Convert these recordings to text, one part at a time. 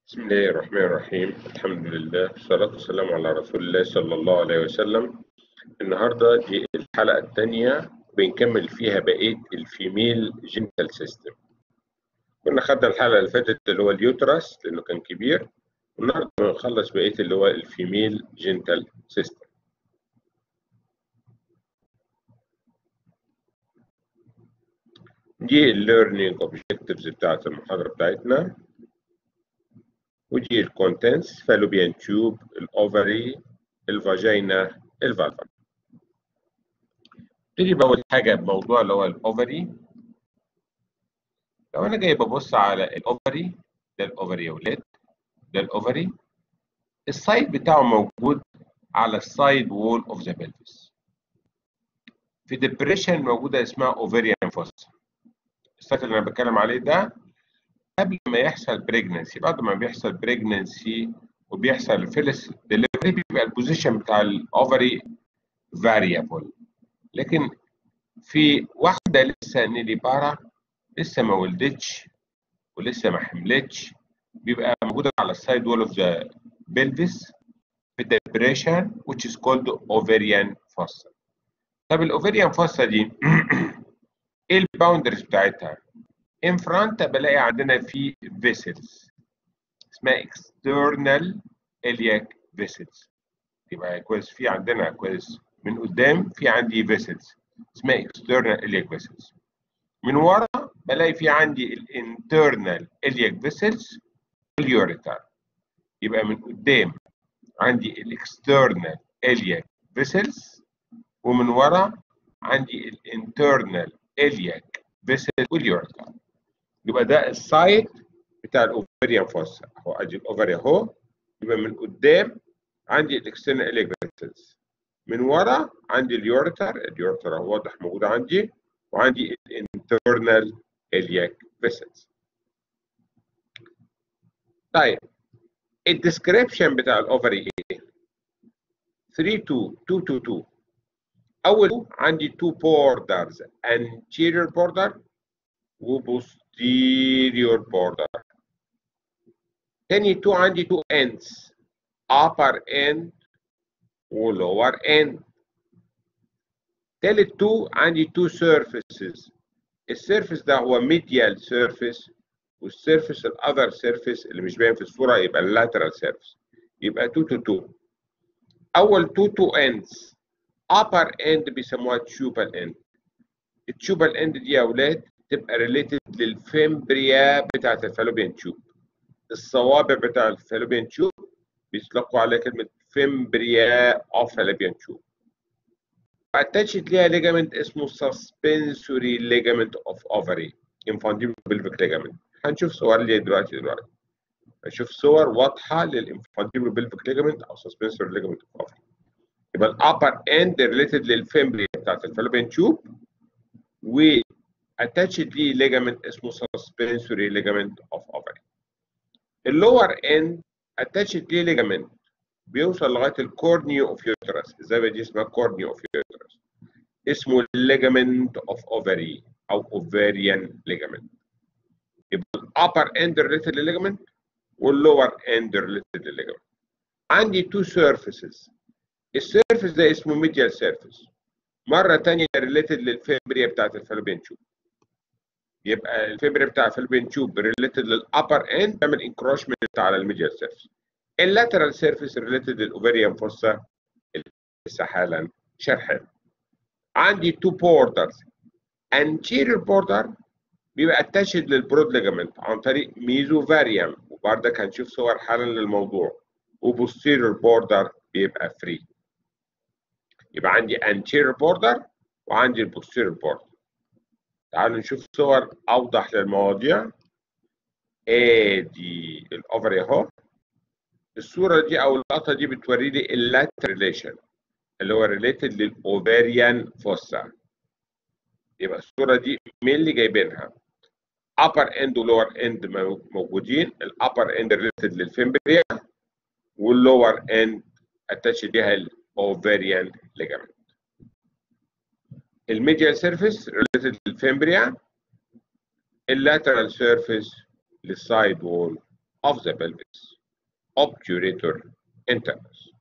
بسم الله الرحمن الرحيم الحمد لله والصلاة والسلام على رسول الله صلى الله عليه وسلم النهاردة دي الحلقة الثانية بنكمل فيها بقية الفيميل جينيتال سيستم كنا خدنا الحلقة اللي فاتت اللي هو اليوترس لأنه كان كبير والنهاردة بنخلص بقية اللي هو الفيميل جينيتال سيستم دي الليرنينج اوبجكتيفز بتاعت المحاضرة بتاعتنا ودي الكونتنتس فالوبيان تيوب الاوفري الفاجينا الفالفا نبتدي بأول حاجة بموضوع اللي هو الاوفري لو انا جاي ببص على الاوفري ده الاوفري يا ولاد ده الاوفري السايد بتاعه موجود على السايد وول اوف ذا بلفس في ديبريشن موجوده اسمها اوفريان فوسا السايت اللي انا بتكلم عليه ده قبل ما يحصل بريجننسي بعد ما بيحصل بريجننسي وبيحصل فيلس ديليفري بيبقى البوزيشن بتاع الاوفري فاريبل لكن في واحده لسه نيلي بارا لسه ما ولدتش ولسه ما حملتش بيبقى موجوده على السايد وول اوف ذا بلفس في depression which is called ovarian fossa طب الاوفريان فوسا دي ايه الباوندرز بتاعتها؟ ان فرونت بلاقي عندنا في فيسلز اسمها external iliac vessels يبقى كويس في عندنا كويس من قدام في عندي فيسلز اسمها external iliac vessels من ورا بلاقي في عندي الانترنال iliac vessels واليوريتر يبقى من قدام عندي الاكسترنال iliac vessels ومن ورا عندي الانترنال iliac vessel واليوريتر يبقى ده السايد بتاع الاوفريان فوسا اهو ادي الاوفري اهو يبقى من قدام عندي الاكسترنال iliac vessels من ورا عندي اليوريتر اليوريتر اهو واضح موجود عندي وعندي الانترنال iliac vessels طيب الديسكريبشن بتاع الاوفري ايه 3 2 2 2 2 اول عندي two borders anterior border و posterior border تاني two عندي two ends upper end و lower end تالت two عندي two surfaces السيرفيس ده هو medial surface والسيرفيس الاذر سيرفيس اللي مش باين في الصوره يبقى اللاترال سيرفيس يبقى 2 to 2 اول 2 two ends upper end بيسموها tubal end التوبال end دي يا اولاد تبقى ريليتد للفيمبريا بتاعت الفالوبيان تيوب الصوابع بتاع الفالوبيان تيوب بيطلقوا عليها كلمه فيمبريا اوف فالوبيان تيوب اتاتشت ليها ليجامنت اسمه سسبنسوري ليجامنت اوف اوفري انفانديبل بلفيك ليجامنت هنشوف صور ليه دلوقتي دلوقتي هنشوف صور واضحه للانفانديبل بلفيك ليجامنت او سسبنسوري ليجامنت اوف اوفري يبقى الابر اند ريليتد للفيمبريا بتاعت الفالوبيان تيوب و اتاتشد ليه ليجامنت اسمه سسبنسوري ليجامنت اوف اوفري اللور اند اتاتشد ليه ليجامنت بيوصل لغايه الكورنيو اوف يوترس الزاويه دي اسمها كورنيو اوف يوترس اسمه ليجامنت اوف اوفري او اوفريان ليجامنت يبقى الابر اند ريليتد لليجامنت واللور اند ريليتد لليجامنت عندي تو سيرفيسز السيرفيس ده اسمه ميديال سيرفيس مره ثانيه ريليتد للفيبريا بتاعت الفالوبين تيوب يبقى الفيبريا بتاع الفالوبين تيوب ريليتد للابر اند تعمل انكروشمنت على الميديال سيرفيس اللاترال سيرفيس ريليتد للاوفريان فوسا لسه حالا شرحها عندي تو بوردرز anterior border بيبقى اتاشد للبرود ليجامنت عن طريق ميزوفاريوم وبرضك هنشوف صور حالا للموضوع وبوستيريور بوردر بيبقى فري يبقى عندي anterior border وعندي البوستيريور border تعالوا نشوف صور اوضح للمواضيع ادي الاوفري اهو الصوره دي او اللقطه دي بتوري لي اللات ريليشن اللي هو ريليتد للاوفريان فوسا يبقى الصوره دي مين اللي جايبينها upper end و lower end موجودين الupper end ريليتد للفيمبريا واللور end اتاتش ليها الاوفريان ليجامنت الميديال سيرفيس ريليتد للفيمبريا اللاترال سيرفيس للسايد وول of the pelvis obturator interns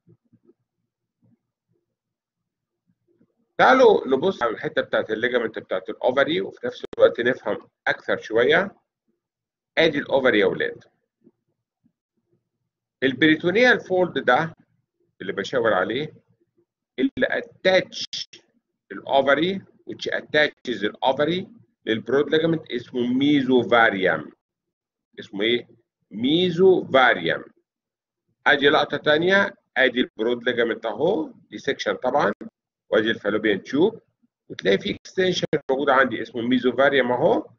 تعالوا نبص على الحته بتاعت الليجمنت بتاعت الاوفري وفي نفس الوقت نفهم اكثر شويه ادي الاوفري يا اولاد البريتونيال فولد ده اللي بشاور عليه اللي اتاتش الاوفري which attaches الاوفري للبرود ليجمنت اسمه ميزوفاريوم اسمه ايه؟ ميزوفاريوم ادي لقطه ثانيه ادي البرود ليجمنت اهو دي سيكشن طبعا وادي الفالوبيان تيوب وتلاقي في اكستنشن موجود عندي اسمه ميزوفاريوم اهو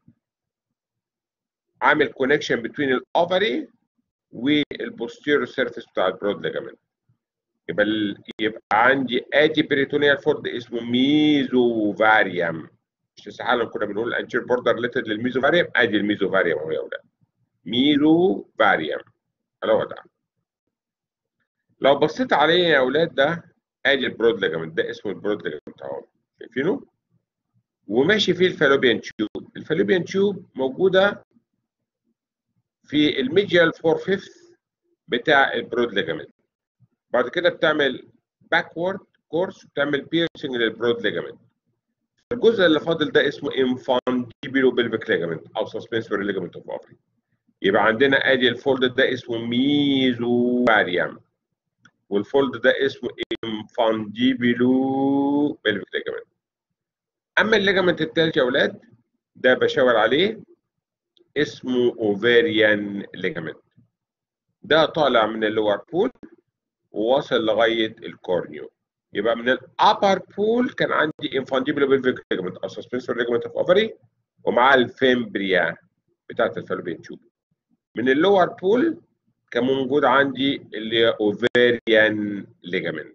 عامل كونكشن بين الاوفري والبوستيرو سيرفيس بتاع البرود ليجمنت يبقى ال... يبقى عندي ادي بريتونيال فورد اسمه ميزوفاريوم مش لسه حالا كنا بنقول الانتير بوردر ريليتد للميزوفاريوم ادي الميزوفاريوم اهو يا اولاد ميزوفاريوم هو ده لو بصيت عليه يا اولاد ده ادي البرود ليجمنت ده اسمه البرود ليجمنت اهو شايفينه وماشي فيه الفالوبيان تيوب الفالوبيان تيوب موجوده في الميديال فور فيفث بتاع البرود ليجمنت بعد كده بتعمل باكورد كورس وبتعمل بيرسنج للبرود ليجمنت الجزء اللي فاضل ده اسمه انفانديبيلو بلفيك ليجمنت او سسبنسوري ليجمنت اوف اوفري يبقى عندنا ادي الفولد ده اسمه ميزوفاريوم والفولد ده اسمه انفانديبيلو بلفيك ليجمنت اما الليجمنت الثالث يا اولاد ده بشاور عليه اسمه اوفاريان ليجمنت ده طالع من اللور بول وواصل لغايه الكورنيو يبقى من الابر بول كان عندي انفانديبل بلفيك ليجمنت او سسبنسور ليجمنت اوف اوفري ومعاه الفيمبريا بتاعت الفالوبين تيوب من اللور بول كان موجود عندي اللي هي اوفاريان ليجمنت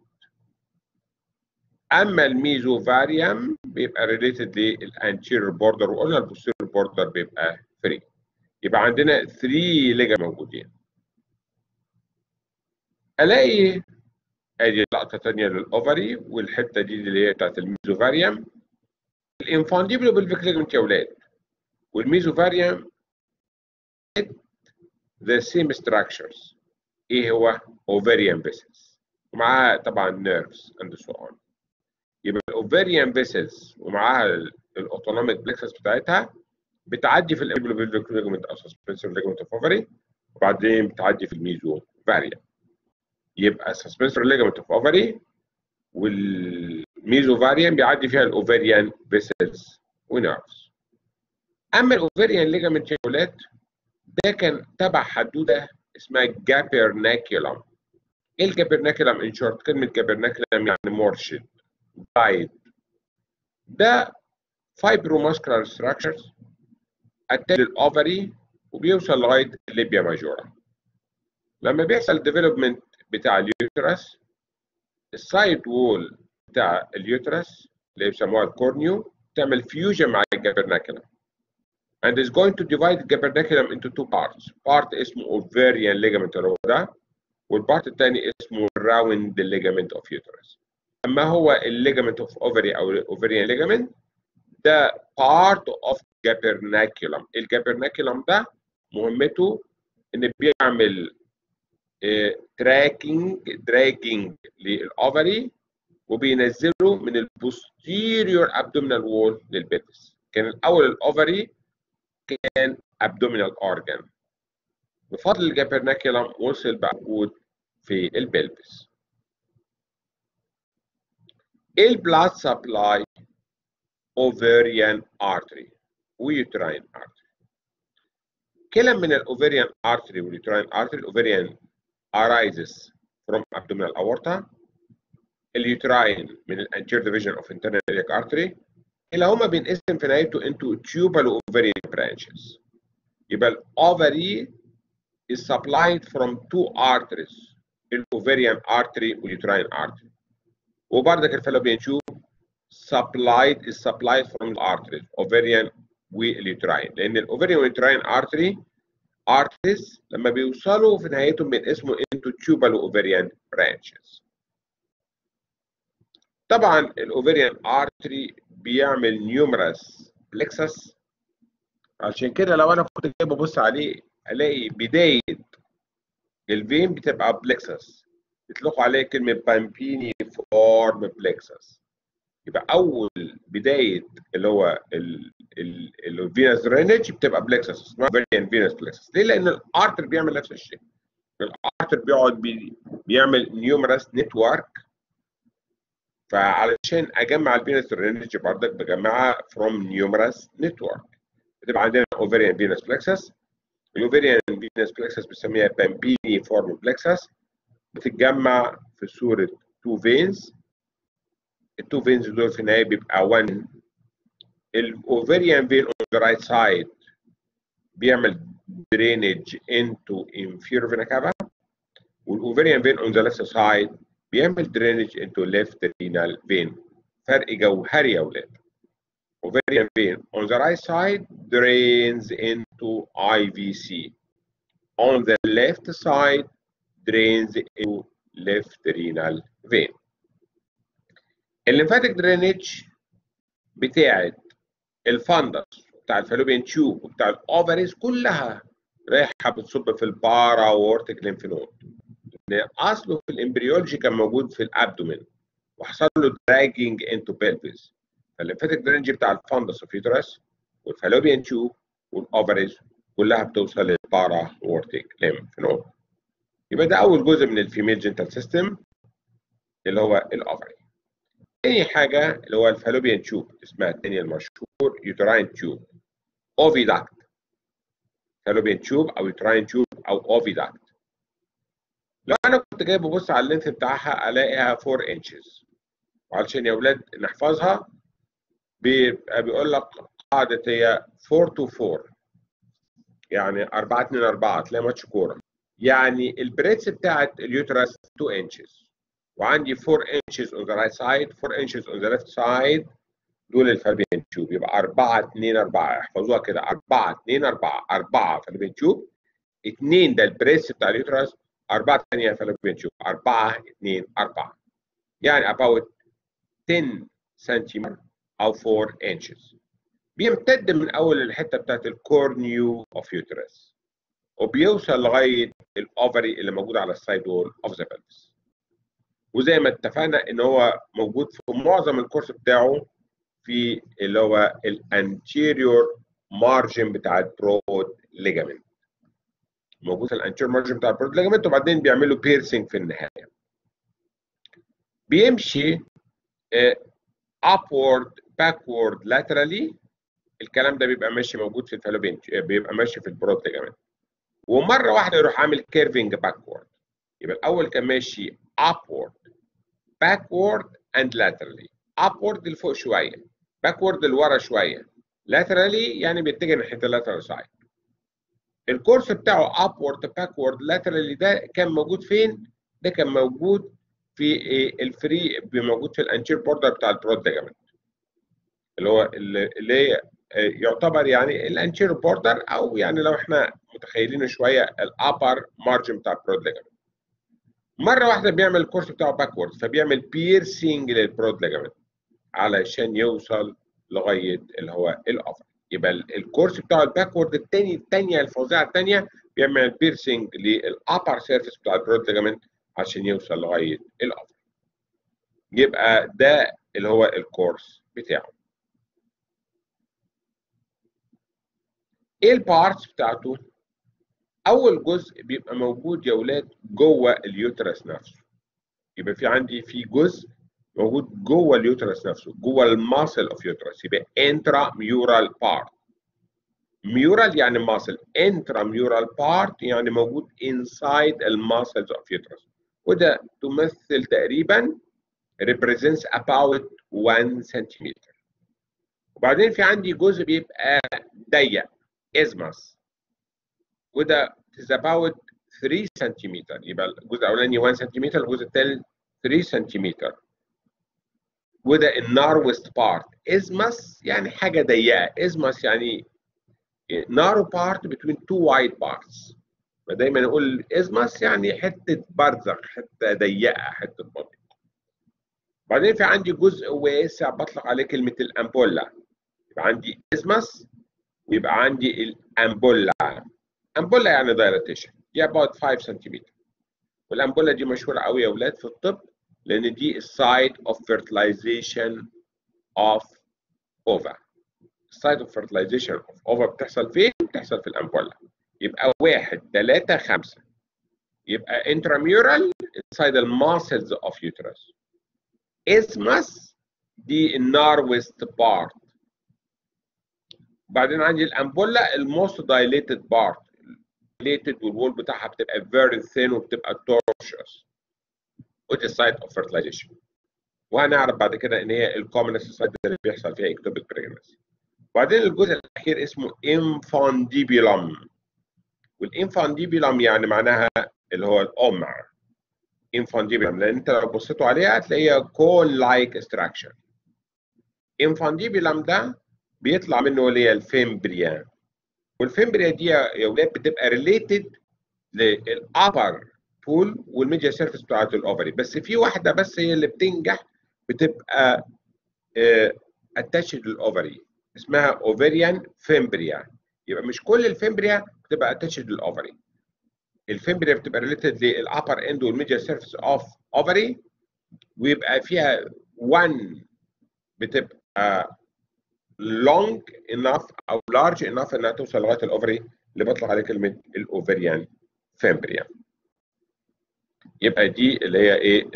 اما الميزوفاريوم بيبقى ريليتد للانتيريور بوردر وقلنا البوستيريور بوردر بيبقى فري يبقى عندنا 3 ليجا موجودين الاقي ادي لقطه ثانيه للاوفري والحته دي اللي هي بتاعت الميزوفاريوم الانفانديبلو بالفيك ليجمنت يا اولاد والميزوفاريوم the same structures ايه هو ovarian vessels ومعاها طبعا nerves and so on يبقى الاوفاريان فيسلز ومعاها الاوتونوميك بلكسس بتاعتها بتعدي في الامبلوبيلفيك ليجمنت او سسبنسور ليجمنت اوف اوفري وبعدين بتعدي في الميزو فاريا يبقى سسبنسور ليجمنت اوف اوفري والميزو فاريان بيعدي فيها الاوفاريان فيسلز ونيرفز اما الاوفاريان ليجمنت يا ولاد ده كان تبع حدوده اسمها جابرناكيولم ايه الجابرناكيولم ان شورت كلمه جابرناكيولم يعني مرشد جايد ده فايبروماسكولار ستراكشرز اتاك للاوفري وبيوصل لغايه الليبيا ماجورا لما بيحصل ديفلوبمنت بتاع اليوترس السايد وول بتاع اليوترس اللي بيسموها الكورنيو تعمل فيوجن مع الجابرناكيولم and is going to divide the Gabernaculum into two parts. Part اسمه ovarian ligament اللي هو ده والبارت الثاني اسمه round ligament of uterus. اما هو الليجمنت اوف اوفري او الاوفريان ليجمنت ده part of Gabernaculum. الجابرناكيولم ده مهمته ان بيعمل تراكنج دراجنج للاوفري وبينزله من البوستيريور ابدومينال وول للبيتس. كان الاول الاوفري كان abdominal organ بفضل الجابرناكيولم وصل بقى موجود في البلبس ايه البلاد سبلاي ovarian artery ويوتراين artery كلا من الاوفريان artery واليوتراين artery الاوفريان arises from abdominal aorta اليوتراين من الانتير division of internal iliac artery اللي هما بينقسم في نهايته into tubal ovarian branches يبقى الاوفري is supplied from two arteries الاوفريان artery واليوتراين artery وبرضك الفالوبيان تيوب supplied is supplied from the arteries ovarian واليوتراين لان الاوفريان واليوتراين artery arteries لما بيوصلوا في نهايتهم بينقسموا into tubal ovarian branches طبعا الاوفريان ارتري بيعمل نيومرس بلكسس عشان كده لو انا كنت جاي ببص عليه الاقي بدايه الفين بتبقى بلكسس بيطلقوا عليه كلمه بامبيني فورم بلكسس يبقى اول بدايه اللي هو الفينس درينج بتبقى بلكسس اسمها فيريان فينس بلكسس ليه؟ لان الارتر بيعمل نفس الشيء الارتر بيقعد بي بيعمل نيومرس نتورك فعلشان اجمع الفينس درينج برضك بجمعها فروم نيومرس نتورك بتبقى عندنا اوفريان فينس بلكسس الاوفريان فينس بلكسس بنسميها بامبيني فورم بلكسس بتتجمع في صوره تو فينز التو فينز دول في النهايه بيبقى 1 الاوفريان فين اون ذا رايت سايد بيعمل drainage into inferior vena cava والاوفريان فين اون ذا ليفت سايد بيعمل drainage into left renal vein فرق جوهري يا اولاد ovarian vein on the right side drains into IVC on the left side drains into left renal vein الليمفاتيك درينج بتاعت الفندس بتاع الفالوبيان تيوب وبتاع الاوفريز كلها رايحه بتصب في البارا وورتيك ليمف نود لان اصله في الامبريولوجي كان موجود في الابدومين وحصل له دراجنج انتو بيلفيس فالليمفاتيك درينج بتاع الفندس والفيترس والفالوبيان تيوب والاوفريز كلها بتوصل للبارا وورتيك ليمف نود يبقى ده اول جزء من الفيميل جنتال سيستم اللي هو الاوفري تاني حاجة اللي هو الفالوبيان تيوب اسمها التانية المشهور يوتراين تيوب اوفيداكت فالوبيان تيوب او يوتراين تيوب او اوفيداكت لو انا كنت جاي ببص على اللينث بتاعها الاقيها 4 انشز وعلشان يا اولاد نحفظها بيبقى بيقول لك قاعدة هي 4 to 4 يعني 4 2 4 تلاقي ماتش كورة يعني البريتس بتاعت اليوترس 2 انشز وعندي 4 inches on the right side 4 inches on the left side دول الفالبين تيوب يبقى 4 2 4 احفظوها كده 4 2 4 4 فالبين تيوب 2 ده البريس بتاع اليوترس 4 ثانيه فالبين تيوب 4 2 4 يعني about 10 سنتيمتر او 4 inches بيمتد من اول الحته بتاعت الكورنيو اوف يوترس وبيوصل لغايه الاوفري اللي موجود على السايد وول اوف ذا بلفس وزي ما اتفقنا ان هو موجود في معظم الكورس بتاعه في اللي هو الانتيريور مارجن بتاع البرود ليجامنت موجود في الانتيريور مارجن بتاع البرود ليجامنت وبعدين بيعملوا بيرسينج في النهايه بيمشي upward backward laterally الكلام ده بيبقى ماشي موجود في الفالوبين بيبقى ماشي في البرود ليجامنت ومره واحده يروح عامل كيرفنج باكورد يبقى الاول كان ماشي upward backward and laterally upward لفوق شويه backward لورا شويه laterally يعني بيتجه ناحيه اللاترال سايد الكورس بتاعه upward backward laterally ده كان موجود فين؟ ده كان موجود في الفري موجود في الانتير بوردر بتاع البرود ليجامنت اللي هو اللي يعتبر يعني الانتير بوردر او يعني لو احنا متخيلين شويه الابر مارجن بتاع البرود ليجامنت مره واحده بيعمل الكورس بتاعه باكورد فبيعمل بيرسينج للبرود ليجامنت علشان يوصل لغايه اللي هو الافر يبقى الكورس بتاعه الباكورد الثاني الثانيه الفظيعه الثانيه بيعمل بيرسينج للابر سيرفيس بتاع البرود ليجامنت عشان يوصل لغايه الافر يبقى ده اللي هو الكورس بتاعه ايه البارتس بتاعته اول جزء بيبقى موجود يا اولاد جوه اليوترس نفسه يبقى في عندي في جزء موجود جوه اليوترس نفسه جوه الماسل اوف يوترس يبقى انترا ميورال بارت ميورال يعني ماسل انترا ميورال بارت يعني موجود انسايد الماسلز اوف يوترس وده تمثل تقريبا represents about 1 سنتيمتر وبعدين في عندي جزء بيبقى ضيق ازمس وده is about 3 سنتيمتر يبقى الجزء الاولاني 1 سنتيمتر الجزء الثاني 3 سنتيمتر وده الناروست بارت ازمس يعني حاجه ضيقه ازمس يعني نارو بارت between two wide parts فدايما نقول ازمس يعني حته برزخ حته ضيقه حته بطيء بعدين في عندي جزء واسع بطلق عليه كلمه الامبولا يبقى عندي ازمس ويبقى عندي الامبولا امبولا يعني دايلاتيشن دي about 5 سنتيمتر والامبولا دي مشهوره قوي يا اولاد في الطب لان دي السايت اوف فيرتلايزيشن اوف اوفا السايت اوف فيرتلايزيشن اوف اوفا بتحصل فين؟ بتحصل في الامبولا يبقى واحد ثلاثة خمسة يبقى intramural inside the muscles of uterus isthmus دي الناروست بارت بعدين عندي الامبولا الموست dilated part dilated والوول بتاعها بتبقى very thin وبتبقى tortuous ودي site of fertilization وهنعرف بعد كده ان هي الكومنست سايت اللي بيحصل فيها ectopic pregnancy وبعدين الجزء الاخير اسمه infundibulum والانفانديبيلم يعني معناها اللي هو القمع انفانديبيلم لان انت لو بصيتوا عليها هتلاقيها كول لايك استراكشر انفانديبيلم ده بيطلع منه اللي هي الفيمبريا والفيمبريا دي يا ولاد بتبقى ريليتد للابر بول والميديا سيرفيس بتاعت الاوفري بس في واحده بس هي اللي بتنجح بتبقى اتاشد للاوفري اسمها اوفريان فيمبريا يبقى مش كل الفيمبريا بتبقى اتاشد للاوفري الفيمبريا بتبقى ريليتد للابر اند والميديا سيرفيس اوف اوفري ويبقى فيها 1 بتبقى long enough او large enough انها توصل لغايه الاوفري اللي بطلق عليه كلمه الاوفريان فيمبريا يبقى دي اللي هي ايه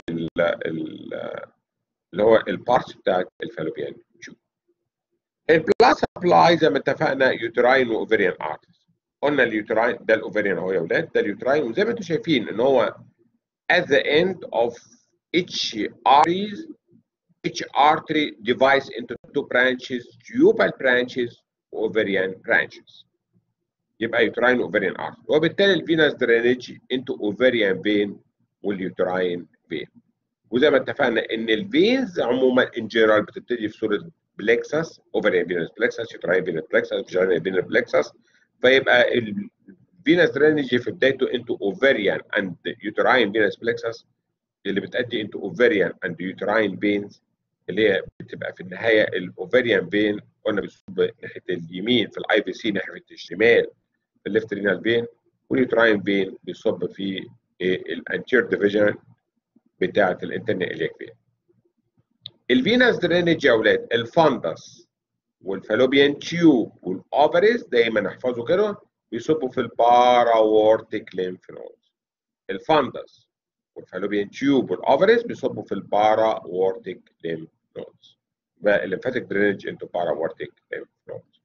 اللي هو البارتس بتاعت الفالوبيان تشوب البلاد سبلاي زي ما اتفقنا يوتراين واوفريان ارتس قلنا اليوتراين ده الاوفريان اهو يا اولاد ده اليوتراين وزي ما انتم شايفين ان هو at the end of each arteries each artery divides into two branches tubal branches ovarian branches يبقى يوتراين اوفريان ارت وبالتالي الفينس درينج انتو اوفريان فين واليوتراين فين وزي ما اتفقنا ان الفينز عموما ان جنرال بتبتدي في صوره بلكسس اوفريان فينس بلكسس يوتراين فينس بلكسس فيجينال فينس بلكسس فيبقى الفينس درينج في بدايته انتو اوفريان اند يوتراين فينس بلكسس اللي بتؤدي انتو اوفريان اند يوتراين فينز اللي هي بتبقى في النهايه الاوفريان فين قلنا بتصب ناحيه اليمين في الاي في سي ناحيه الشمال في الليفت رينال فين واليوتراين فين بيصب في الانتير ديفيجن بتاعه الانترنال اليك فين الفينس درينج يا اولاد الفندس والفالوبيان تيوب والاوفريز دايما احفظوا كده بيصبوا في الباراورتيك ليمف نودز الفندس والفالوبيان تيوب والاوفريز بيصبوا في الباراورتيك ليمف نودز يبقى الليمفاتيك درينج انتو باراورتيك ليمف نودز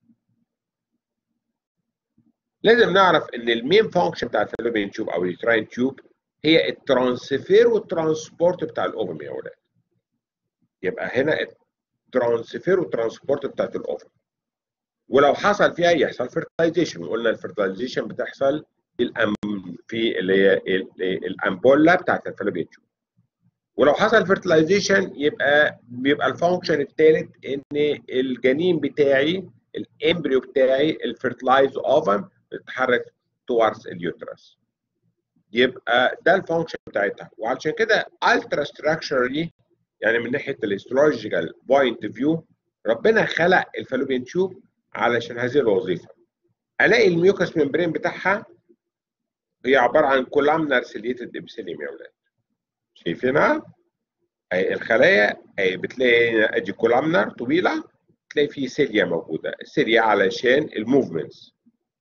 لازم نعرف ان المين فانكشن بتاع الفالوبيان تيوب او اليوتراين تيوب هي الترانسفير والترانسبورت بتاع الاوفم يا اولاد يبقى هنا الترانسفير والترانسبورت بتاعت الاوفم ولو حصل فيها يحصل فيرتلايزيشن وقلنا الفيرتلايزيشن بتحصل الأم في اللي هي الامبولا بتاعت الفالوبيان تيوب ولو حصل فيرتلايزيشن يبقى بيبقى الفانكشن الثالث ان الجنين بتاعي الامبريو بتاعي الفيرتلايز اوفم بتتحرك towards اليوترس يبقى ده الفانكشن بتاعتها وعشان كده الترا ستراكشرلي يعني من ناحيه الاسترولوجيكال بوينت فيو ربنا خلق الفالوبيان تيوب علشان هذه الوظيفه الاقي الميوكس ممبرين بتاعها هي عباره عن كولامنر سيليتد ابسيليوم يا اولاد شايفينها اي الخلايا اي بتلاقي ادي كولامنر طويله تلاقي فيه سيليا موجوده السيليا علشان الموفمنتس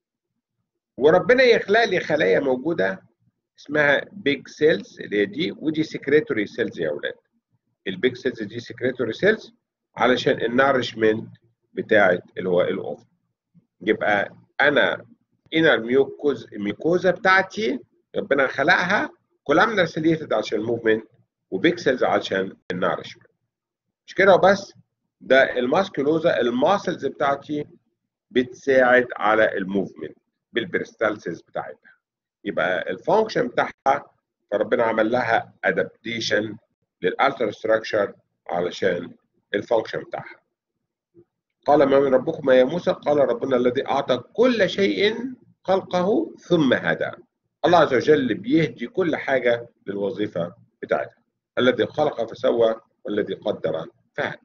وربنا يخلق لي خلايا موجوده اسمها بيج سيلز اللي هي دي ودي سكريتوري سيلز يا اولاد البيج سيلز دي سكريتوري سيلز علشان النارشمنت بتاعت اللي هو الاوفر يبقى انا انر ميوكوز الميوكوزا بتاعتي ربنا خلقها كولامنر سيليتد عشان الموفمنت وبيكسلز عشان النارشمنت مش كده وبس ده الماسكولوزا الماسلز بتاعتي بتساعد على الموفمنت بالبريستالسيس بتاعتها يبقى الفانكشن بتاعها فربنا عمل لها ادابتيشن للالتر ستراكشر علشان الفانكشن بتاعها قال ما من ربكم يا موسى قال ربنا الذي اعطى كل شيء خلقه ثم هدى الله عز وجل بيهدي كل حاجه للوظيفه بتاعتها الذي خلق فسوى والذي قدر فهدى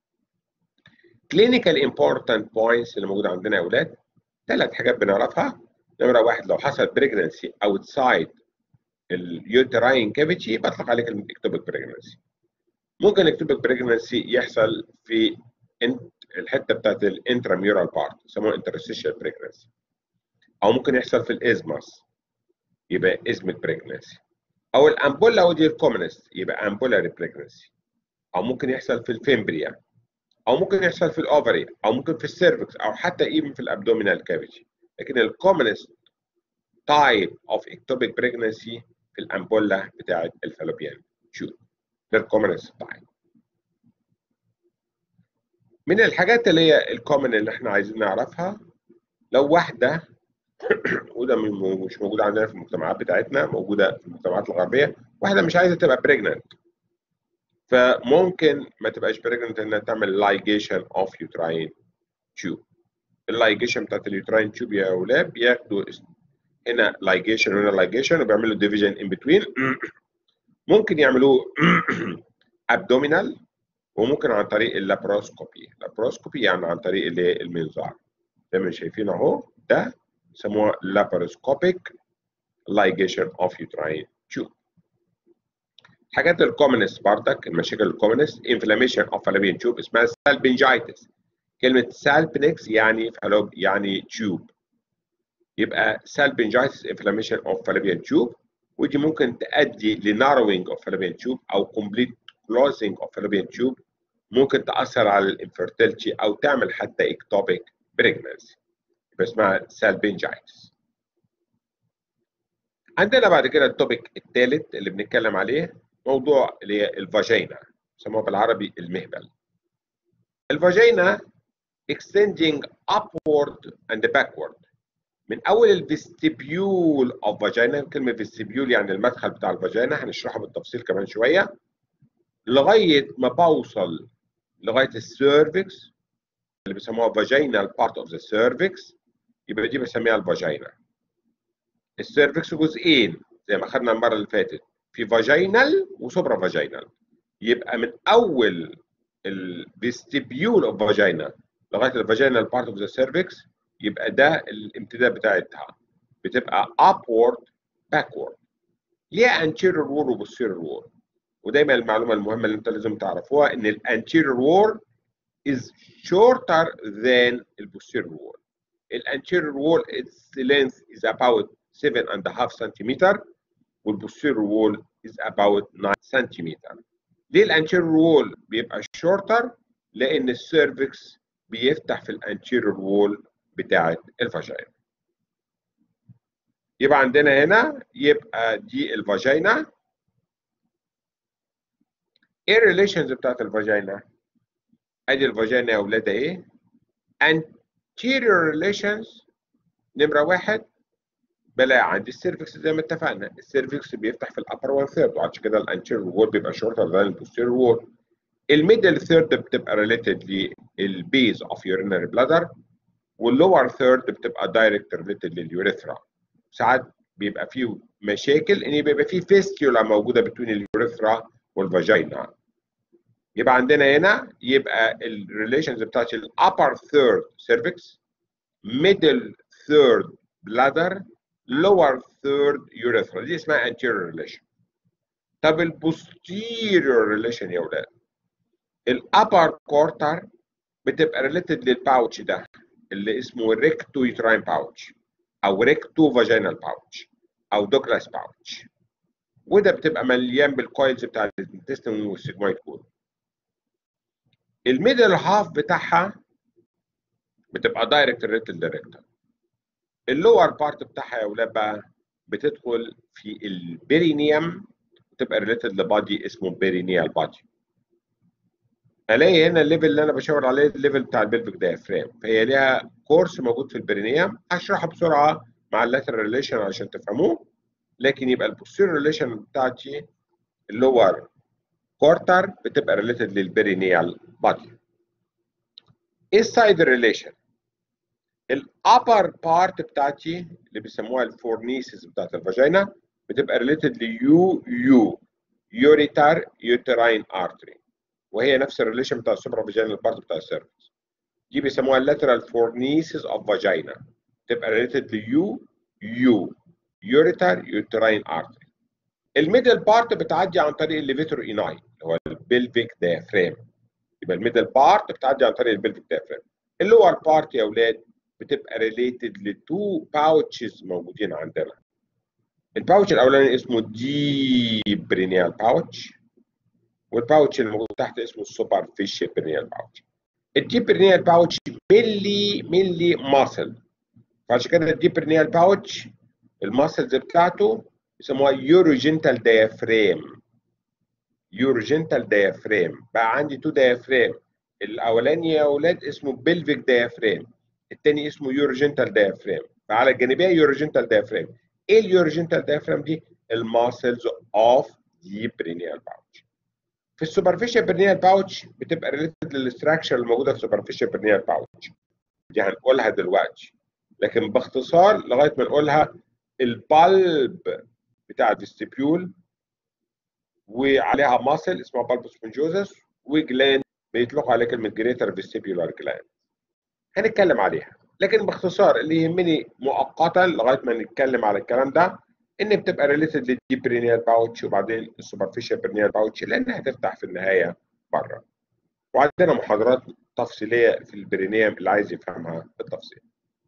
clinical important points اللي موجوده عندنا يا اولاد ثلاث حاجات بنعرفها نمره واحد لو حصل pregnancy outside اليوتراين كافيتي بطلق عليه كلمه اكتوبيك بريجنسي ممكن الاكتوبيك بريجنسي يحصل في الحته بتاعت الانتراميورال بارت يسموها انترستيشال بريجنسي او ممكن يحصل في الازماس يبقى ازمك بريجنسي او الامبولا ودي الكومنست يبقى امبولاري بريجنسي او ممكن يحصل في الفيمبريا او ممكن يحصل في الاوفري او ممكن في السيرفكس او حتى ايفن في الابدومينال كافيتي لكن الكومنست تايب اوف اكتوبيك بريجنسي في الامبولا بتاعت الفالوبيان تشوب ده الكومنست تايب من الحاجات اللي هي الكومن اللي احنا عايزين نعرفها لو واحده وده مش موجوده عندنا في المجتمعات بتاعتنا موجوده في المجتمعات الغربيه واحده مش عايزه تبقى بريجننت فممكن ما تبقاش بريجننت انها تعمل لايجيشن اوف يوتراين تيوب اللايجيشن بتاعت اليوتراين تيوب يا اولاد بياخدوا هنا لايجيشن وهنا لايجيشن وبيعملوا ديفيجن ان بتوين ممكن يعملوه ابدومينال وممكن عن طريق اللابروسكوبي اللابروسكوبي يعني عن طريق المنظار زي ما شايفين اهو ده يسموها laparoscopic ligation of uterine tube. حاجات الكومنست بردك المشاكل الكومنست inflammation of fallopian tube اسمها salpingitis كلمة salpinx يعني فالوب يعني tube يبقى salpingitis inflammation of fallopian tube ودي ممكن تؤدي ل narrowing of fallopian tube أو complete closing of fallopian tube ممكن تأثر على الانفرتيلتي أو تعمل حتى ectopic pregnancy اسمها سالبنجايتس عندنا بعد كده التوبيك الثالث اللي بنتكلم عليه موضوع اللي هي الفاجينا يسموها بالعربي المهبل الفاجينا extending upward and backward من اول الفيستيبيول اوف فاجينا كلمه فيستيبيول يعني المدخل بتاع الفاجينا هنشرحها بالتفصيل كمان شويه لغايه ما بوصل لغايه السيرفكس اللي بيسموها vaginal part of the cervix يبقى دي بسميها الفاجينا السيرفكس جزئين زي ما خدنا المره اللي فاتت في فاجينال وسوبرا فاجينال يبقى من اول الفيستيبيول اوف فاجينا لغايه الفاجينال بارت اوف ذا سيرفكس يبقى ده الامتداد بتاعتها بتبقى upward backward ليها anterior wall و posterior wall ودايما المعلومه المهمه اللي انت لازم تعرفوها ان الانتيريور wall is shorter than the posterior wall الانتيريور وول its length is about 7 and a half centimeter والبوستيريور وول is about 9 centimeter ليه الانتيريور وول بيبقى shorter لان السيرفكس بيفتح في الانتيريور وول بتاعه الفاجينا يبقى عندنا هنا يبقى دي الفاجينا ايه الريليشنز بتاعت الفاجينا ادي الفاجينا يا اولاد ايه anterior relations نمرة واحد بلاقي عندي السيرفكس زي ما اتفقنا السيرفكس بيفتح في الابر وان ثيرد وعشان كده الانتيريور وول بيبقى شورتر ذان البوستيريور وول الميدل ثيرد بتبقى ريليتد للبيز اوف يورينري بلادر واللور ثيرد بتبقى دايركت ريليتد لليوريثرا ساعات بيبقى فيه مشاكل ان بيبقى فيه فيستيولا موجوده بين اليوريثرا والفاجينا يبقى عندنا هنا يبقى الريليشنز بتاعت الابر ثيرد سيرفكس ميدل ثيرد بلادر lower third urethra دي اسمها anterior relation طب البوستيريور ريليشن يا ولاد الابر كورتر بتبقى ريليتد للباوتش ده اللي اسمه ريكتو يوتراين باوتش او ريكتو فاجينال باوتش او دوكلاس باوتش وده بتبقى مليان بالكويلز بتاع الانتستين والسيجمويد كود الميدل هاف بتاعها بتبقى دايركت ريليتد للريكتال اللور بارت بتاعها يا ولاد بقى بتدخل في البيرينيوم تبقى ريليتد لبادي اسمه بيرينيال بادي الاقي هنا الليفل اللي انا بشاور عليه الليفل بتاع البلفيك دايفرام فهي ليها كورس موجود في البرينيوم هشرحه بسرعه مع اللاترال ريليشن عشان تفهموه لكن يبقى البوستيريور ريليشن بتاعتي اللور كورتر بتبقى ريليتد للبرينيال بادي ايه السايد ريليشن الابر بارت بتاعتي اللي بيسموها الفورنيسز بتاعت الفاجينا بتبقى ريليتد ليو يو يوريتار يوتراين ارتري وهي نفس الريليشن بتاع السوبرا فاجينال بارت بتاع السيرفكس دي بيسموها اللاترال فورنيسز اوف فاجينا تبقى ريليتد ليو يو يوريتار يوتراين ارتري الميدل بارت بتعدي عن طريق الليفيتور ايناي اللي هو البلفيك ديافرام يبقى الميدل بارت بتعدي عن طريق البلفيك ديافرام اللور بارت يا اولاد بتبقى ريليتد لتو باوتشز موجودين عندنا الباوتش الاولاني اسمه ديب برينيال باوتش والباوتش اللي موجود تحت اسمه السوبرفيشال برينيال باوتش الديب برينيال باوتش ملي ملي ماسل فعشان كده الديب برينيال باوتش الماسلز بتاعته يسموها يوروجينتال ديافرام يوروجينتال ديافرام بقى عندي تو ديافرام الاولاني يا اولاد اسمه بلفيك ديافرام الثاني اسمه يوروجينتال ديافرام فعلى الجانبيه يوروجينتال ديافرام ايه اليوروجينتال ديافرام دي الماسلز اوف ديب برينيال باوتش في السوبرفيشال برينيال باوتش بتبقى ريليتد للاستراكشر الموجوده في السوبرفيشال برينيال باوتش دي هنقولها دلوقتي لكن باختصار لغايه ما نقولها البالب بتاع الفيستيبيول وعليها ماسل اسمها بالبوس سبونجوزس وجلاند بيطلقوا عليها كلمه جريتر فيستيبيولار جلاند هنتكلم عليها لكن باختصار اللي يهمني مؤقتا لغايه ما نتكلم على الكلام ده ان بتبقى ريليتد للديب برينيال باوتش وبعدين السوبرفيشال برينيال باوتش لانها هتفتح في النهايه بره وعندنا محاضرات تفصيليه في البرينيوم اللي عايز يفهمها بالتفصيل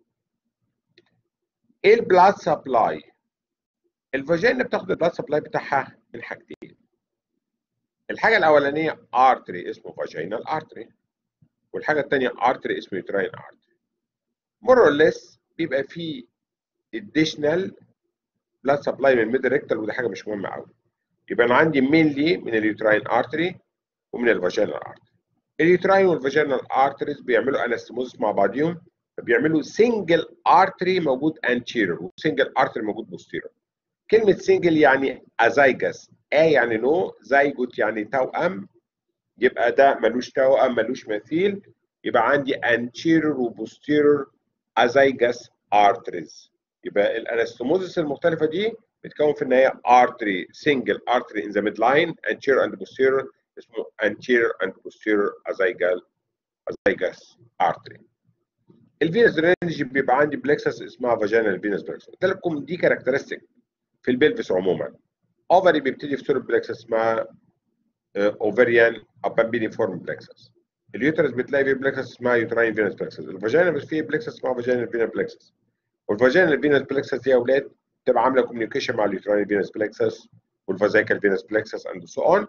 ايه البلاد سبلاي الفاجينا بتاخد البلاد سبلاي بتاعها من حاجتين الحاجه الاولانيه ارتري اسمه فاجينال ارتري والحاجه الثانيه ارتري اسمه يوتراين ارتري مور اور ليس بيبقى فيه additional blood supply من الميدل ريكتال ودي حاجه مش مهمه قوي يبقى انا عندي مينلي من اليوتراين ارتري ومن الفاجينال ارتري اليوتراين والفاجينال ارتريز بيعملوا انستموزس مع بعضيهم فبيعملوا سنجل ارتري موجود انتيريور وسنجل ارتري موجود بوستيريور كلمه سنجل يعني ازايجس ا يعني نو زيجوت يعني توأم يبقى ده ملوش توأم ملوش مثيل يبقى عندي anterior وبوستيريور ازايجس arteries يبقى الانستموزس المختلفه دي بتكون في النهايه artery single artery in the midline anterior and posterior اسمه anterior and posterior azygal azygous artery الفينس درينج بيبقى عندي بلكسس اسمها فاجينال فينس بلكسس قلت لكم دي كاركترستيك في البلفس عموما اوفري بيبتدي في صوره بلكسس اسمها اوفريان ابامبيني فورم بلكسس اليوترس بتلاقي فيه بلكسس اسمها يوتراين فينس بلكسس الفاجينا بس فيه بلكسس اسمها فاجينال فينس بلكسس والفاجينال فينس بلكسس دي يا اولاد تبقى عامله كوميونيكيشن مع اليوتراين فينس بلكسس والفازيكال فينس بلكسس اند سو اون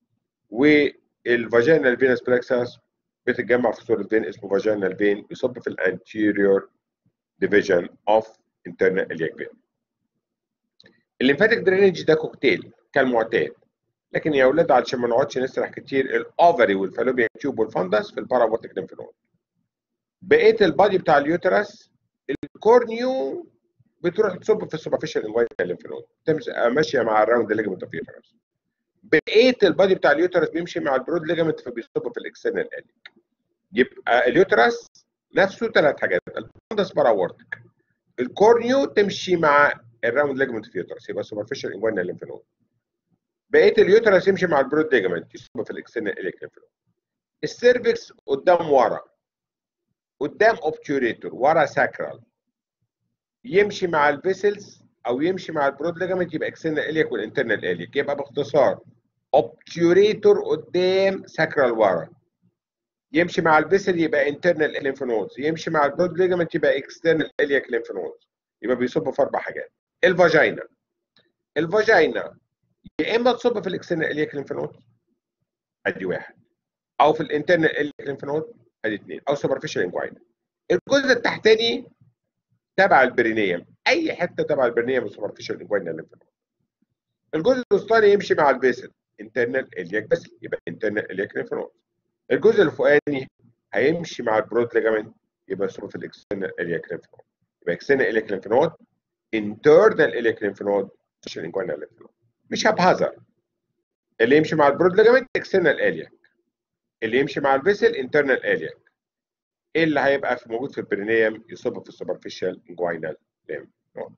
والفاجينال فينس بلكسس بتتجمع في صوره فين اسمه فاجينال فين بيصب في الانتيريور ديفيجن اوف انترنال الياك فين الليمفاتيك درينج ده كوكتيل كالمعتاد لكن يا اولاد علشان ما نقعدش نسرح كتير الاوفري والفالوبيان تيوب والفندس في البارابورتيك ليمف نود بقيه البادي بتاع اليوترس الكورنيو بتروح تصب في السوبرفيشال انفايتال ليمف نود ماشيه مع الراوند ليجمنت اوف يوترس بقيه البادي بتاع اليوترس بيمشي مع البرود ليجمنت فبيصب في الاكسترنال اليك يبقى اليوترس نفسه ثلاث حاجات الفندس باراورتيك الكورنيو تمشي مع الراوند ليجمنت في اليوترس يبقى سوبرفيشال انفايتال ليمف نود بقيه اليوترس يمشي مع البرود ليجمنت يصب في الاكسترنال اليك ليمف نود السيرفكس قدام ورا قدام اوبتيوريتور ورا ساكرال يمشي مع الفيسلز او يمشي مع البرود ليجمنت يبقى اكسترنال اليك والانترنال اليك يبقى باختصار اوبتيوريتور قدام ساكرال ورا يمشي مع الفيسل يبقى انترنال ليمف نودز يمشي مع البرود ليجمنت يبقى اكسترنال اليك ليمف نودز يبقى بيصب في اربع حاجات الفاجينا الفاجينا يا اما تصب في الاكسترنال اليك ليمف نود ادي واحد او في الانترنال اليك ليمف نود ادي اثنين او سوبرفيشال انجوينا الجزء التحتاني تبع البرينيوم اي حته تبع البرينيوم سوبرفيشال انجوينا ليمف نود الجزء الوسطاني يمشي مع البيسل انترنال اليك بس يبقى انترنال اليك ليمف نود الجزء الفوقاني هيمشي مع البرود ليجامنت يبقى يصب في الاكسترنال اليك ليمف نود يبقى اكسترنال اليك ليمف نود انترنال اليك ليمف نود انجوينا ليمف نود مش هبهزر اللي يمشي مع البرود ليجامنت اكسترنال اليك اللي يمشي مع الفيسل انترنال اليك ايه اللي هيبقى في موجود في البرينيوم يصب في السوبرفيشال انجوينال ليمف نود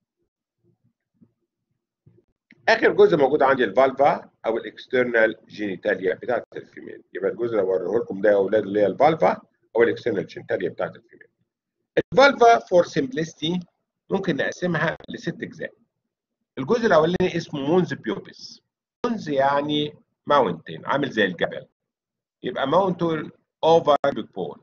اخر جزء موجود عندي الفالفا او الاكسترنال جينيتاليا بتاعت الفيميل يبقى الجزء اللي وريه لكم ده يا اولاد اللي هي الفالفا او الاكسترنال جينيتاليا بتاعت الفيميل الفالفا فور سمبلستي ممكن نقسمها لست اجزاء الجزء الاولاني اسمه مونز بيوبس مونز يعني ماونتين عامل زي الجبل يبقى ماونتين اوفر بيج بون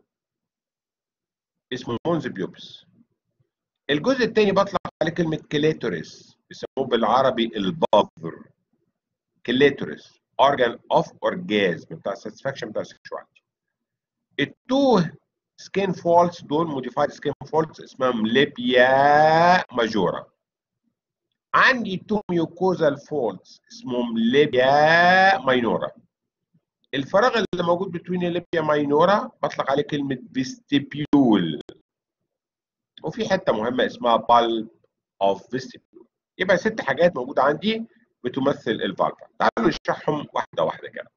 اسمه مونز بيوبس الجزء الثاني بطلع عليه كلمه كليتوريس بيسموه بالعربي الباذر كليتوريس organ of orgasm بتاع satisfaction بتاع sexuality التو سكين فولز دول موديفايد سكين فولز اسمهم ليبيا ماجورا عندي تو ميوكوزال فولز اسمهم ليبيا ماينورا الفراغ اللي موجود بين الليبيا ماينورا بطلق عليه كلمه فيستيبيول وفي حته مهمه اسمها بالب اوف فيستيبيول يبقى ست حاجات موجوده عندي بتمثل الفالفا تعالوا نشرحهم واحده واحده كده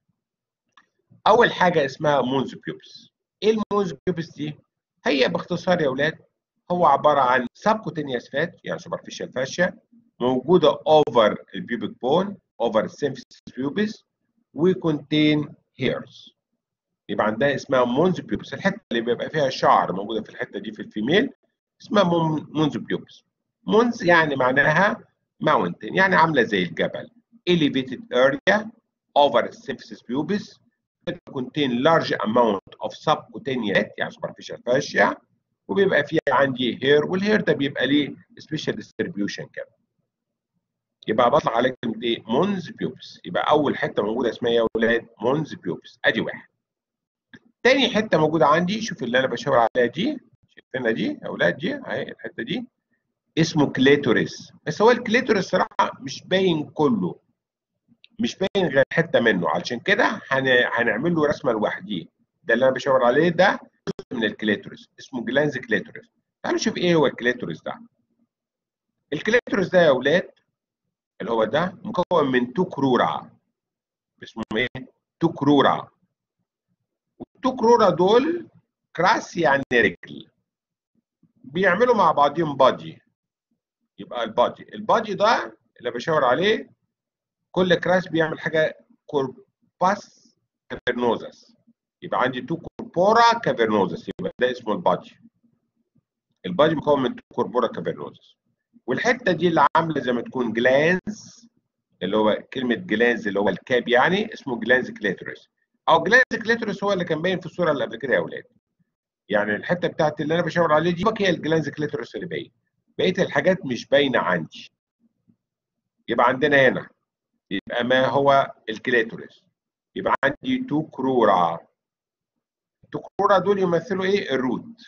اول حاجه اسمها مونز بيوبس ايه المونز بيوبس دي هي باختصار يا اولاد هو عباره عن سبكوتينيوس فات يعني سوبرفيشال فاشيا موجوده اوفر البيوبيك بون اوفر السيمفيسيس بيوبس وكونتين هيرز يبقى عندها اسمها مونز بيوبس الحته اللي بيبقى فيها شعر موجوده في الحته دي في الفيميل اسمها مونز بيوبس مونز يعني معناها mountain يعني عامله زي الجبل elevated area over symphysis pubis contain large amount of subcutaneous يعني superficial fascia وبيبقى فيها عندي هير والهير ده بيبقى ليه special distribution كده يبقى بطلع على كلمه ايه مونز بيوبس يبقى اول حته موجوده اسمها يا اولاد مونز بيوبس ادي واحد تاني حته موجوده عندي شوف اللي انا بشاور عليها دي شايفينها دي يا اولاد دي اهي الحته دي اسمه كليتوريس بس هو الكليتوريس صراحه مش باين كله مش باين غير حته منه علشان كده هن... هنعمل له رسمه لوحديه ده اللي انا بشاور عليه ده جزء من الكليتوريس اسمه جلانز كليتوريس تعالوا نشوف ايه هو الكليتوريس ده الكليتوريس ده يا اولاد اللي هو ده مكون من تو كرورة اسمهم ايه تو كرورة والتو كرورة دول كراس يعني رجل بيعملوا مع بعضهم بادي يبقى البادي البادي ده اللي بشاور عليه كل كراس بيعمل حاجه كورباس كافرنوزس يبقى عندي تو كوربورا كافرنوزس يبقى ده اسمه البادي البادي مكون من تو كوربورا كافرنوزس والحته دي اللي عامله زي ما تكون جلانز اللي هو كلمه جلانز اللي هو الكاب يعني اسمه جلانز كليتوريس او جلانز كليتوريس هو اللي كان باين في الصوره اللي قبل كده يا اولاد يعني الحته بتاعت اللي انا بشاور عليه دي هي الجلانز كليتوريس اللي باين بقيه الحاجات مش باينه عندي يبقى عندنا هنا يبقى ما هو الكليتوريس يبقى عندي تو كرورا التو كرورا دول يمثلوا ايه الروت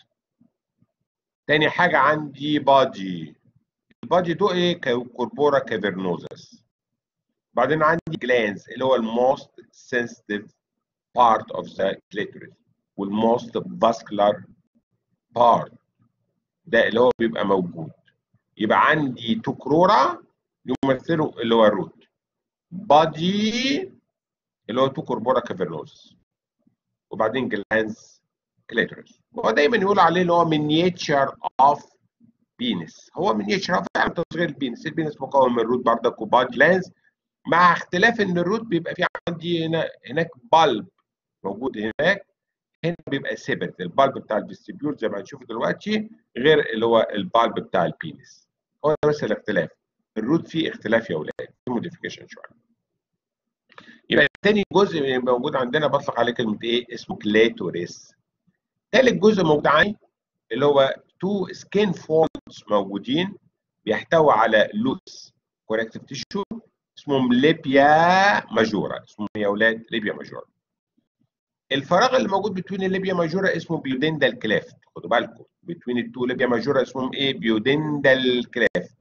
تاني حاجه عندي بادي البادي دول ايه كوربورا كافرنوزس بعدين عندي جلانز اللي هو الموست sensitive part of the clitoris والموست vascular part ده اللي هو بيبقى موجود يبقى عندي توكرورا يمثلوا اللي هو الروت بادي اللي هو تو كوربورا كافرنوس وبعدين جلانز كليتورس هو دايما يقول عليه اللي هو مينيتشر اوف بينس هو مينيتشر اوف فعلا تصغير البينس البينس مكون من روت بردك وباد جلانز مع اختلاف ان الروت بيبقى في عندي هنا هناك بالب موجود هناك هنا بيبقى سيبرت البالب بتاع الفيستيبيول زي ما هنشوف دلوقتي غير اللي هو البالب بتاع البينس هو ده بس الاختلاف الروت فيه اختلاف يا اولاد في موديفيكيشن شويه يبقى تاني جزء موجود عندنا بطلق عليه كلمه ايه اسمه كليتوريس تالت جزء موجود عندي اللي هو تو سكين فولدز موجودين بيحتوي على لوس كوركتيف تيشو اسمهم ليبيا ماجورا اسمهم يا اولاد ليبيا ماجورا الفراغ اللي موجود بين الليبيا ماجورا اسمه بيودندال كلافت خدوا بالكم بين التو ليبيا ماجورا اسمهم ايه بيودندال كلافت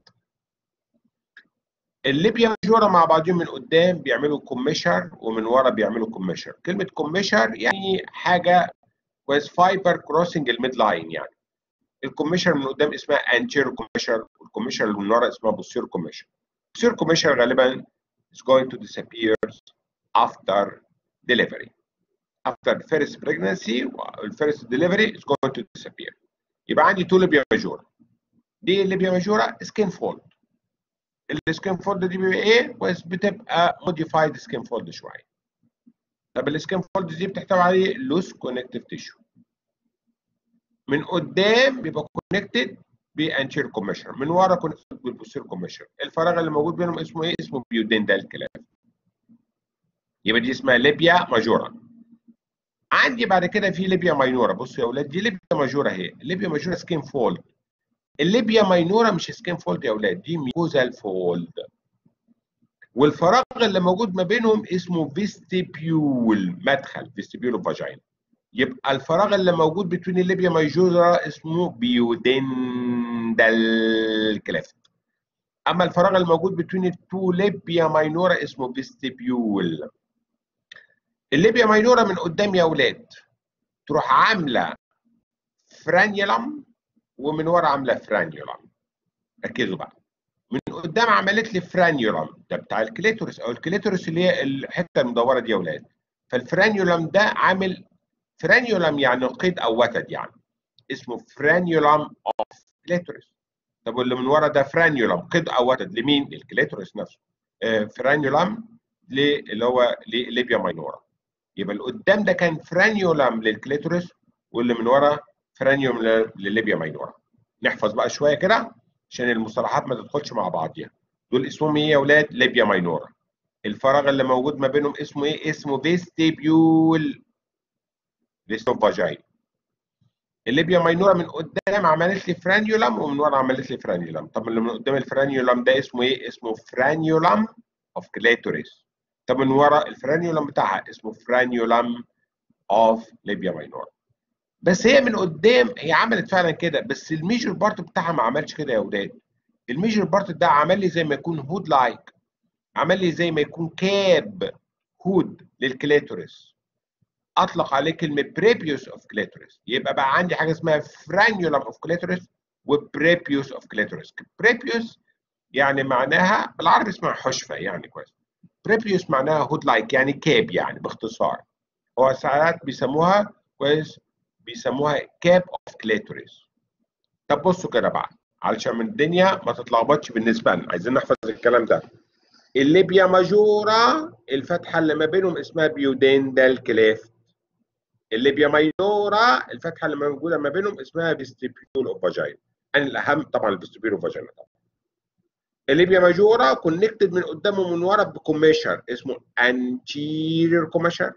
الليبيا ماجورا مع بعضهم من قدام بيعملوا كوميشر ومن ورا بيعملوا كوميشر كلمه كوميشر يعني حاجه كويس فايبر كروسنج الميد لاين يعني الكوميشر من قدام اسمها انتيرو كوميشر والكوميشر اللي من ورا اسمها بوستيرو كوميشر بوستيرو كوميشر غالبا is going to disappear after delivery after the first pregnancy والفيرست delivery is going to disappear يبقى عندي تو ليبيا ماجورا دي الليبيا ماجورا سكين فولد السكين فولد دي بيبقى ايه؟ بس بتبقى موديفايد سكين فولد شويه طب السكين فولد دي بتحتوي عليه لوس كونكتيف تيشو من قدام بيبقى كونكتد بانتير كوميشر من ورا كونكتد بالبوستير كوميشر الفراغ اللي موجود بينهم اسمه ايه اسمه بيودندال كلاف يبقى دي اسمها ليبيا ماجورا عندي بعد كده في ليبيا ماينورا بصوا يا اولاد دي ليبيا ماجورا اهي ليبيا ماجورا سكين فولد الليبيا ماينورا مش سكين فولد يا اولاد دي ميوزال فولد والفراغ اللي موجود ما بينهم اسمه فيستيبيول مدخل فيستيبيول فاجينا يبقى الفراغ اللي موجود بين الليبيا مايجورا اسمه بيودندال كليفت اما الفراغ الموجود بين التو ليبيا ماينورا اسمه فيستيبيول الليبيا ماينورا من قدام يا اولاد تروح عامله فرانيولم ومن ورا عامله فرانيولم ركزوا بقى من قدام عملت لي فرانيولم ده بتاع الكليتورس او الكليتورس اللي هي الحته المدوره دي يا اولاد فالفرانيولم ده عامل فرانيولم يعني قيد او وتد يعني اسمه فرانيولم اوف كليتورس طب واللي من ورا ده فرانيولم قيد او وتد لمين؟ للكليتورس نفسه آه فرانيولم اللي هو لليبيا ماينورا يبقى اللي قدام ده كان فرانيولم للكليتورس واللي من ورا فرانيوم لليبيا ماينورا نحفظ بقى شويه كده عشان المصطلحات ما تدخلش مع بعضيها دول اسمهم ايه يا اولاد ليبيا ماينورا الفراغ اللي موجود ما بينهم اسمه ايه اسمه فيستيبيول فيستيبيول فاجاين الليبيا ماينورا من قدام عملت لي فرانيولم ومن ورا عملت لي فرانيولم طب اللي من قدام الفرانيولم ده اسمه ايه اسمه فرانيولم اوف كليتوريس طب من ورا الفرانيولم بتاعها اسمه فرانيولم اوف ليبيا ماينورا بس هي من قدام هي عملت فعلا كده بس الميجر بارت بتاعها ما عملش كده يا اولاد الميجر بارت ده عمل لي زي ما يكون هود لايك عمل لي زي ما يكون كاب هود للكليتوريس اطلق عليه كلمه بريبيوس اوف كليتوريس يبقى بقى عندي حاجه اسمها فرانيولم اوف كليتوريس وبريبيوس اوف كليتوريس بريبيوس يعني معناها بالعربي اسمها حشفه يعني كويس بريبيوس معناها هود لايك يعني كاب يعني باختصار هو ساعات بيسموها كويس بيسموها كاب اوف كليتوريس طب بصوا كده بقى علشان من الدنيا ما تتلخبطش بالنسبه لنا عايزين نحفظ الكلام ده الليبيا ماجورا الفتحه اللي ما بينهم اسمها بيودندال كليفت الليبيا ماينورا الفتحه اللي موجوده ما بينهم اسمها فيستيبيول اوف فاجينا يعني الاهم طبعا الفيستيبيول اوف فاجينا طبعا الليبيا ماجورا كونكتد من قدام ومن ورا بكوميشر اسمه anterior كوميشر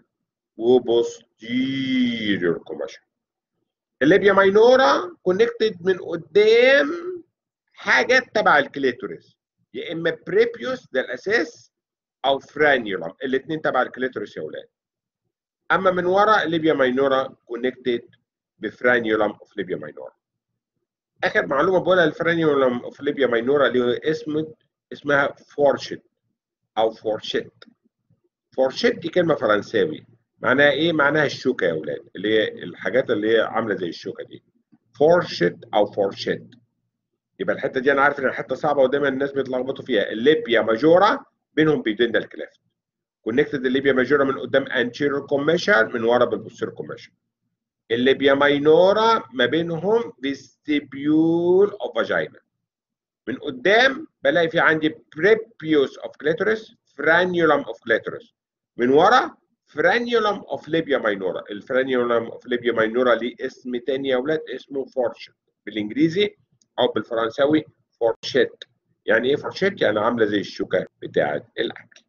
وبوستيريور كوميشر الليبيا ماينورا كونكتد من قدام حاجات تبع الكليتوريس يا اما بريبيوس ده الاساس او فرانيولم الاثنين تبع الكليتوريس يا اولاد اما من ورا الليبيا ماينورا كونكتد بفرانيولم اوف ليبيا ماينورا اخر معلومه بقولها الفرانيولم اوف ليبيا ماينورا اللي هو اسم اسمها فورشيت او فورشيت فورشيت دي كلمه فرنساوي معناها ايه؟ معناها الشوكه يا اولاد اللي هي الحاجات اللي هي عامله زي الشوكه دي. فورشيت او فورشيت. يبقى الحته دي انا عارف ان الحته صعبه ودايما الناس بيتلخبطوا فيها الليبيا ماجورا بينهم بيدندال كليفت. كونكتد الليبيا ماجورا من قدام انتيريور كوميشر من ورا بالبوستيريور كوميشر. الليبيا ماينورا ما بينهم فيستيبيول اوف فاجينا. من قدام بلاقي في عندي بريبيوس اوف كليتوريس فرانيولم اوف كليتوريس. من ورا فرانيولم اوف ليبيا ماينورا الفرانيولم اوف ليبيا ماينورا ليه اسم تاني يا اولاد اسمه فورشت بالانجليزي او بالفرنساوي فورشيت يعني ايه فورشيت يعني عامله زي الشوكه بتاعه الاكل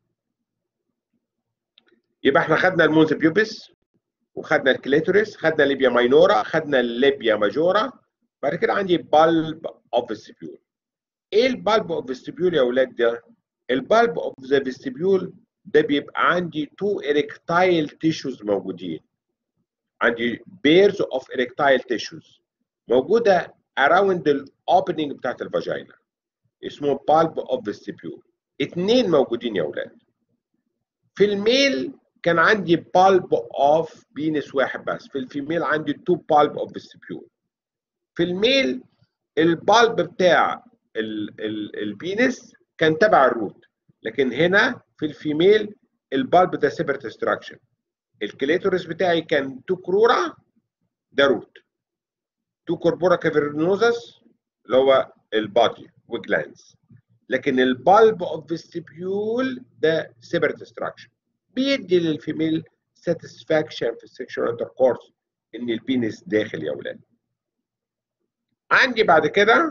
يبقى احنا خدنا المونز بيوبس وخدنا الكليتوريس خدنا ليبيا ماينورا خدنا الليبيا ماجورا بعد كده عندي بالب اوف فيستيبيول ايه البالب اوف فيستيبيول يا اولاد ده البالب اوف ذا فيستيبيول ده بيبقى عندي تو erectile tissues موجودين عندي pairs of erectile tissues موجودة around the opening بتاعت الفاجينا اسمه bulb of vestibule اتنين موجودين يا ولاد في الميل كان عندي bulb of penis واحد بس في الفيميل عندي two bulb of vestibule في الميل البالب بتاع ال ال البينس كان تبع الروت لكن هنا في الفيميل البالب ده سيبرت استراكشن الكليتورس بتاعي كان تو كرورا ده روت تو كوربورا كافرنوزس اللي هو البادي وجلانس لكن البالب اوف فيستيبيول ده سيبرت استراكشن بيدي للفيميل ساتسفاكشن في السكشوال انتركورس ان البينس داخل يا اولاد عندي بعد كده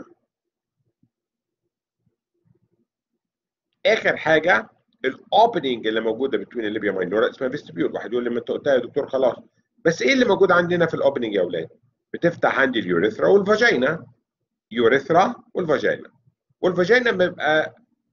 اخر حاجه الاوبننج اللي موجوده بين الليبيا ماينورا اسمها فيستبيول واحد يقول لي ما انت قلتها يا دكتور خلاص بس ايه اللي موجود عندنا في الاوبننج يا اولاد بتفتح عندي اليوريثرا والفاجينا يوريثرا والفاجينا والفاجينا بيبقى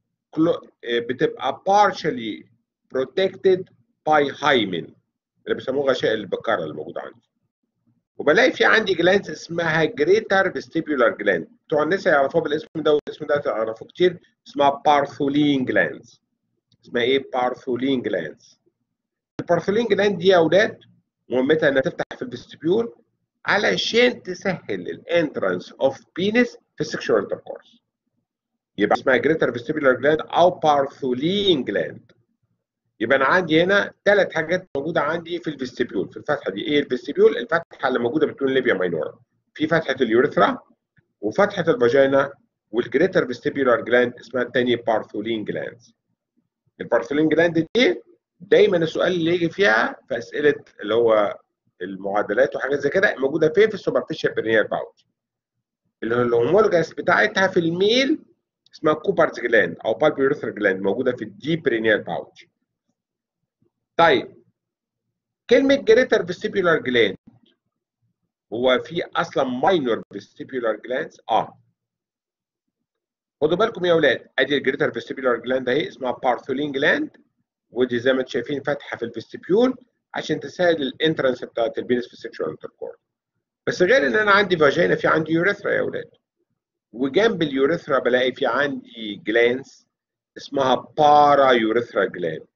بتبقى partially protected by hymen اللي بيسموه غشاء البكاره اللي موجود عندي وبلاقي في عندي جلاند اسمها جريتر فيستيبولار جلاند بتوع الناس يعرفوها بالاسم ده والاسم ده تعرفوه كتير اسمها بارثولين جلاندز اسمها ايه بارثولين جلاندز البارثولين جلاند دي يا اولاد مهمتها انها تفتح في الفيستيبيول علشان تسهل الانترانس اوف بينس في السكشوال انتركورس يبقى اسمها جريتر فيستيبولار جلاند او بارثولين جلاند يبقى انا عندي هنا ثلاث حاجات موجوده عندي في الفيستيبيول في الفتحه دي ايه الفيستيبيول الفتحه اللي موجوده بتكون ليبيا ماينورا في فتحه اليوريثرا وفتحه الفاجينا والجريتر فيستيبولار جلاند اسمها الثاني بارثولين جلاند البارثولين جلاند دي دايما السؤال اللي يجي فيها في اسئله اللي هو المعادلات وحاجات زي كده موجوده فين في السوبرفيشال برينيال باوتش اللي هو الهومولوجاس بتاعتها في الميل اسمها كوبرز جلاند او بالبيوريثر جلاند موجوده في الدي برينيال باوتش طيب كلمة جريتر فيستيبولار جلاند هو في أصلا ماينور فيستيبولار جلاندز؟ آه خدوا بالكم يا أولاد أدي الجريتر فيستيبولار جلاند أهي اسمها بارثولين جلاند ودي زي ما انتم شايفين فاتحة في الفيستيبيول عشان تسهل الانترنس بتاعت البينس في السكشوال انتركورس بس غير ان انا عندي فاجينا في عندي يوريثرا يا أولاد وجنب اليوريثرا بلاقي في عندي جلانس اسمها بارا يوريثرا جلاند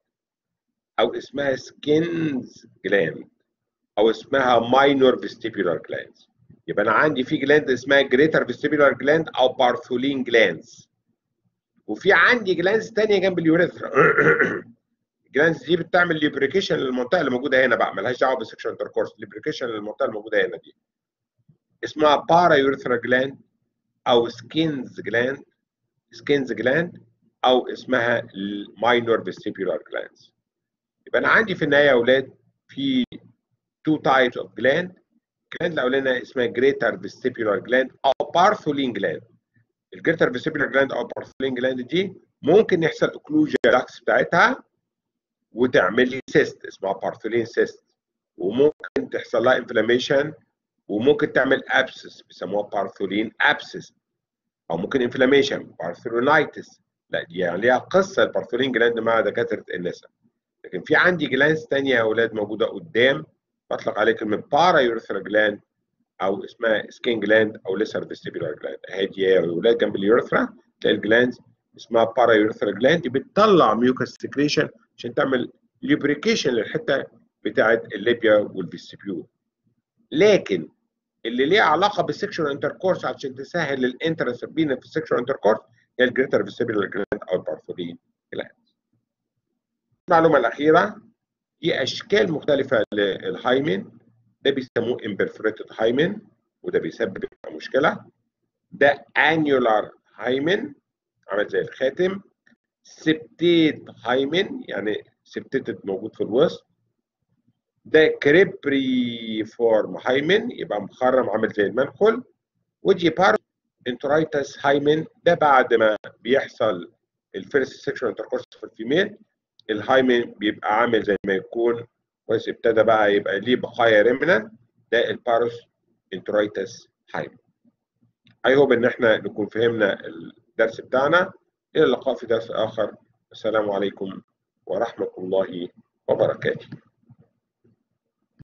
او اسمها سكينز جلاند او اسمها ماينور فيستيبولار جلاند يبقى انا عندي في جلاند اسمها جريتر فيستيبولار جلاند او بارثولين جلاندز وفي عندي جلاندز ثانيه جنب اليوريثرا الجلاندز دي بتعمل ليبريكيشن للمنطقه اللي موجوده هنا بقى مالهاش دعوه بالسكشن انتركورس ليبريكيشن للمنطقه اللي موجوده هنا دي اسمها بارا يوريثرا جلاند او سكينز جلاند سكينز جلاند او اسمها الماينور فيستيبولار جلاندز يبقى انا عندي في النهايه يا اولاد في تو تايبس اوف جلاند الجلاند الاولانيه اسمها جريتر فيستيبولار جلاند او بارثولين جلاند الجريتر فيستيبولار جلاند او بارثولين جلاند دي ممكن يحصل اوكلوجن داكس بتاعتها وتعمل لي سيست اسمها بارثولين سيست وممكن تحصل لها انفلاميشن وممكن تعمل ابسس بيسموها بارثولين ابسس او ممكن انفلاميشن بارثولينايتس لا دي يعني ليها قصه البارثولين جلاند مع دكاتره النساء لكن في عندي جلانس ثانيه يا اولاد موجوده قدام بطلق عليه كلمه بارا يوريثرا جلاند او اسمها سكين جلاند او ليسر فيستيبولار جلاند اهي دي يا اولاد جنب اليوريثرا تلاقي الجلاند اسمها بارا يوريثرا جلاند دي بتطلع ميوكس سكريشن عشان تعمل ليبريكيشن للحته بتاعه الليبيا والفيستيبيول لكن اللي ليها علاقه بالسكشوال انتركورس عشان تسهل الانترس بينا في السكشوال انتركورس هي الجريتر فيستيبولار جلاند او البارثولين جلاند المعلومة الأخيرة في أشكال مختلفة للهايمن ده بيسموه imperforated هايمن وده بيسبب مشكلة ده annular هايمن عامل زي الخاتم سبتيت هايمن يعني سبتيت موجود في الوسط ده كريبري فورم هايمن يبقى مخرم عامل زي المنخل ودي بار انترايتس هايمن ده بعد ما بيحصل الفيرست سيكشوال انتركورس في الفيميل الهايمن بيبقى عامل زي ما يكون كويس ابتدى بقى يبقى ليه بقايا ريمنان ده الباروس انترايتس هايمن اي هوب ان احنا نكون فهمنا الدرس بتاعنا الى اللقاء في درس اخر السلام عليكم ورحمه الله وبركاته